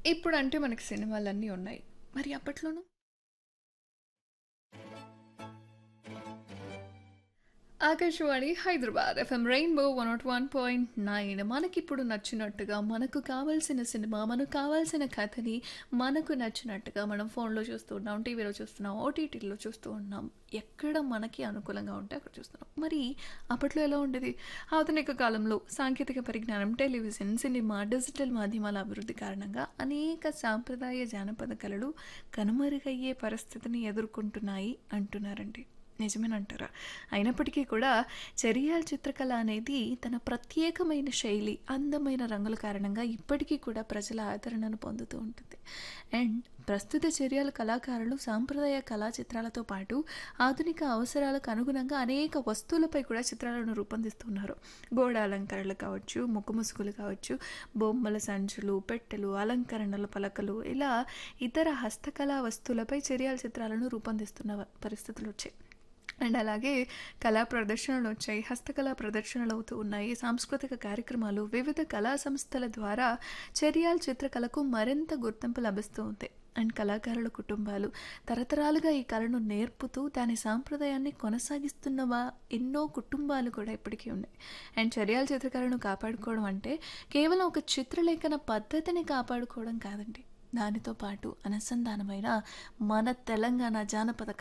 ఇప్పుడంటే మనకి సినిమాలన్నీ ఉన్నాయి. మరి అప్పట్లోను? ఆకాశవాణి హైదరాబాద్ ఎఫ్ఎం రెయిన్బో 101.9 మనకిప్పుడు నచ్చినట్టుగా, మనకు కావాల్సిన సినిమా, మనకు కావాల్సిన కథని మనకు నచ్చినట్టుగా మనం ఫోన్‌లో చూస్తూ ఉన్నాం, టీవీలో చూస్తున్నాం, ఓటీటీలో చూస్తూ ఉన్నాం. ఎక్కడ మనకి అనుకూలంగా ఉంటే అక్కడ చూస్తున్నాం. మరి అప్పట్లో ఎలా ఉండేది? ఆధునిక కాలంలో సాంకేతిక పరిజ్ఞానం, టెలివిజన్, సినిమా, డిజిటల్ మాధ్యమాల అభివృద్ధి కారణంగా అనేక సాంప్రదాయ జానపద కళలు కనుమరుగయ్యే పరిస్థితిని ఎదుర్కొంటున్నాయి అంటున్నారండి. నిజమేనంటారా? అయినప్పటికీ కూడా చెరియాల్ చిత్రకళ అనేది తన ప్రత్యేకమైన శైలి, అందమైన రంగుల కారణంగా ఇప్పటికీ కూడా ప్రజల ఆదరణను పొందుతూ ఉంటుంది. అండ్ ప్రస్తుత చెరియాల్ కళాకారులు సాంప్రదాయ కళా చిత్రాలతో పాటు ఆధునిక అవసరాలకు అనుగుణంగా అనేక వస్తువులపై కూడా చిత్రాలను రూపొందిస్తున్నారు. గోడ అలంకరణలు కావచ్చు, ముక్కు ముసుగులు కావచ్చు, బొమ్మల సంచులు, పెట్టెలు, అలంకరణల పలకలు ఇలా ఇతర హస్తకళా వస్తువులపై చెరియాల్ చిత్రాలను రూపొందిస్తున్న పరిస్థితులొచ్చాయి. అండ్ అలాగే కళా ప్రదర్శనలొచ్చాయి. హస్తకళా ప్రదర్శనలవుతూ ఉన్నాయి. సాంస్కృతిక కార్యక్రమాలు, వివిధ కళా సంస్థల ద్వారా చెరియాల్ చిత్రకళకు మరింత గుర్తింపు లభిస్తూ ఉంది. అండ్ కళాకారుల కుటుంబాలు తరతరాలుగా ఈ కళను నేర్పుతూ దాని సాంప్రదాయాన్ని కొనసాగిస్తున్నవా ఎన్నో కుటుంబాలు కూడా ఇప్పటికీ ఉన్నాయి. అండ్ చెరియాల్ చిత్రకళను కాపాడుకోవడం అంటే కేవలం ఒక చిత్రలేఖన పద్ధతిని కాపాడుకోవడం కాదండి. దానితో పాటు అనుసంధానమైన మన తెలంగాణ జానపద